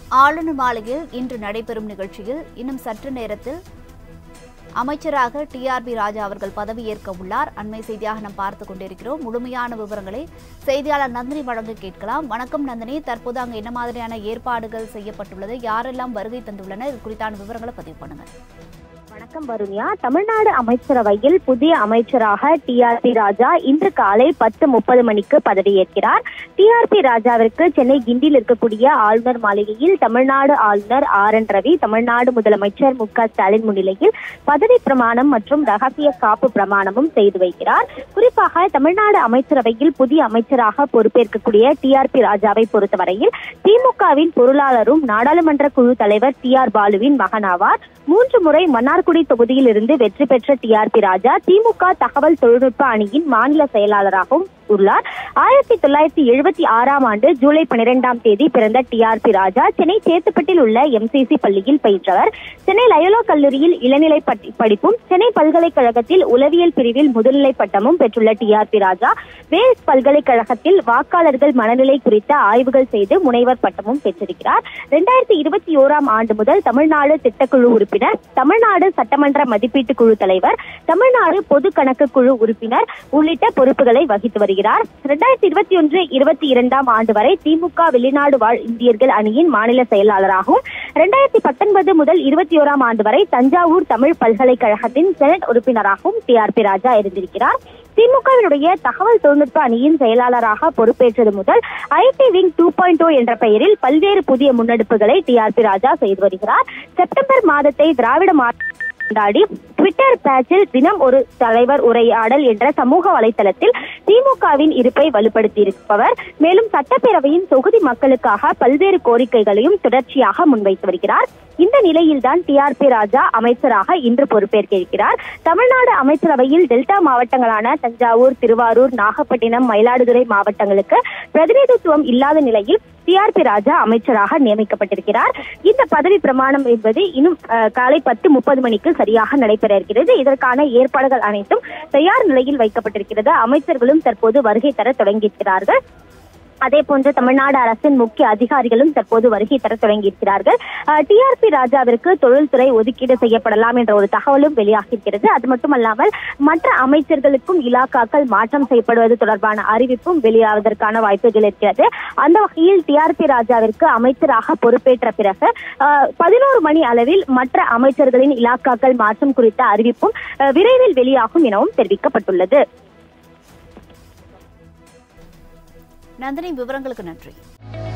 ஆளுநர் மாளிகையில் இன்று நடைபெறும் நிகழ்ச்சியில் இன்னும் சற்று நேரத்தில் அமைச்சராக டிஆர்பி ராஜா அவர்கள் பதவியேற்க உள்ளார் அண்மை செய்தியாக நாம் பார்த்துக் கொண்டிருக்கிறோம் முழுமையான விவரங்களை செய்தியாளர் நந்தினி வழங்க கேட்கலாம் வணக்கம் நந்தினி தற்போது அங்கு என்ன மாதிரியான ஏற்பாடுகள் செய்யப்பட்டுள்ளது யாரெல்லாம் வருகை தந்துள்ளனர் இது குறித்தான விவரங்களை பதிவு பண்ணுங்க வணக்கம் வருண்யா தமிழ்நாடு அமைச்சரவையில் புதிய அமைச்சராக டிஆர்பி ராஜா இன்று காலை பத்து முப்பது மணிக்கு பதவியேற்கிறார் டிஆர்பி ராஜாவிற்கு சென்னை கிண்டியில் இருக்கக்கூடிய ஆளுநர் மாளிகையில் தமிழ்நாடு ஆளுநர் ஆர் என் ரவி தமிழ்நாடு முதலமைச்சர் மு க ஸ்டாலின் முன்னிலையில் பதவி பிரமாணம் மற்றும் ரகசிய காப்பு பிரமாணமும் செய்து வைக்கிறார் குறிப்பாக தமிழ்நாடு அமைச்சரவையில் புதிய அமைச்சராக பொறுப்பேற்கக்கூடிய டிஆர்பி ராஜாவை பொறுத்தவரையில் திமுகவின் பொருளாளரும் நாடாளுமன்ற குழு தலைவர் டி ஆர் பாலுவின் மகனாவார் மூன்று முறை மன்னார்குடி தொகுதியில் இருந்து வெற்றி பெற்ற டிஆர்பி ராஜா திமுக தகவல் தொழில்நுட்ப அணியின் மாநில செயலாளராகவும் உள்ளார் ஆயிரத்தி தொள்ளாயிரத்தி எழுபத்தி ஆறாம் ஆண்டு ஜூலை பனிரெண்டாம் தேதி பிறந்த டிஆர்பி ராஜா சென்னை சேத்துப்பட்டில் உள்ள எம்சிசி பள்ளியில் பயின்றவர் சென்னை லயோலா கல்லூரியில் இளநிலை பட்டி- படிப்பும் சென்னை பல்கலைக்கழகத்தில் உளவியல் பிரிவில் முதுநிலை பட்டமும் பெற்றுள்ள டிஆர்பி ராஜா வேல்ஸ் பல்கலைக்கழகத்தில் வாக்காளர்கள் மனநிலை குறித்த ஆய்வுகள் செய்து முனைவர் பட்டமும் பெற்றிருக்கிறார் இரண்டாயிரத்தி இருபத்தி ஓராம் ஆண்டு முதல் தமிழ்நாடு திட்டக்குழு உறுப்பினர் தமிழ்நாடு சட்டமன்ற மதிப்பீட்டு குழு தலைவர் தமிழ்நாடு பொது கணக்கு குழு உறுப்பினர் உள்ளிட்ட பொறுப்புகளை வகித்து வருகிறார் இரண்டாயிரத்தி இருபத்தி ஒன்று இருபத்தி இரண்டாம் ஆண்டு வரை திமுக வெளிநாடு வாழ் இந்தியர்கள் அணியின் மாநில செயலாளராகவும் இரண்டாயிரத்தி பத்தொன்பது முதல் இருபத்தி ஓராம் ஆண்டு வரை தஞ்சாவூர் தமிழ் பல்கலைக்கழகத்தின் செனட் உறுப்பினராகவும் டிஆர்பி ராஜா இருந்திருக்கிறார் திமுகவினுடைய தகவல் தொழில்நுட்ப அணியின் செயலாளராக பொறுப்பேற்றது முதல் ஐடி விங் டூ பாயிண்ட் என்ற பெயரில் பல்வேறு புதிய முன்னெடுப்புகளை டிஆர்பி ராஜா செய்து வருகிறார் செப்டம்பர் மாதத்தை திராவிட மாநில கொண்டாடி ட்விட்டர் பேஜில் தினம் ஒரு தலைவர் உரையாடல் என்ற சமூக வலைதளத்தில் திமுகவின் இருப்பை வலுப்படுத்தியிருப்பவர் மேலும் சட்டப்பேரவையின் தொகுதி மக்களுக்காக பல்வேறு கோரிக்கைகளையும் தொடர்ச்சியாக முன்வைத்து வருகிறார் இந்த நிலையில்தான் டிஆர்பி ராஜா அமைச்சராக இன்று பொறுப்பேற்க இருக்கிறார் தமிழ்நாடு அமைச்சரவையில் டெல்டா மாவட்டங்களான தஞ்சாவூர் திருவாரூர் நாகப்பட்டினம் மயிலாடுதுறை மாவட்டங்களுக்கு பிரதிநிதித்துவம் இல்லாத நிலையில் டிஆர்பி ராஜா அமைச்சராக நியமிக்கப்பட்டிருக்கிறார் இந்த பதவி பிரமாணம் என்பது இன்னும் அஹ், காலை பத்து முப்பது மணிக்கு சரியாக நடைபெற இருக்கிறது இதற்கான ஏற்பாடுகள் அனைத்தும் தயார் நிலையில் வைக்கப்பட்டிருக்கிறது அமைச்சர்களும் தற்போது வருகை தர தொடங்கியிருக்கிறார்கள் அதே போன்று தமிழ்நாடு அரசின் முக்கிய அதிகாரிகளும் தற்போது வருகை தர தொடங்கியிருக்கிறார்கள் டிஆர்பி ராஜாவிற்கு தொழில்துறை ஒதுக்கீடு செய்யப்படலாம் என்ற ஒரு தகவலும் வெளியாகியிருக்கிறது அது மட்டுமல்லாமல் மற்ற அமைச்சர்களுக்கும் இலாக்காக்கள் மாற்றம் செய்யப்படுவது தொடர்பான அறிவிப்பும் வெளியாவதற்கான வாய்ப்புகள் இருக்கிறது அந்த வகையில் டிஆர்பி ராஜாவிற்கு அமைச்சராக பொறுப்பேற்ற பிறகு பதினோரு மணி அளவில் மற்ற அமைச்சர்களின் இலாக்காக்கள் மாற்றம் குறித்த அறிவிப்பும் அஹ், விரைவில் வெளியாகும் எனவும் தெரிவிக்கப்பட்டுள்ளது நந்தினி விவரங்களுக்கு நன்றி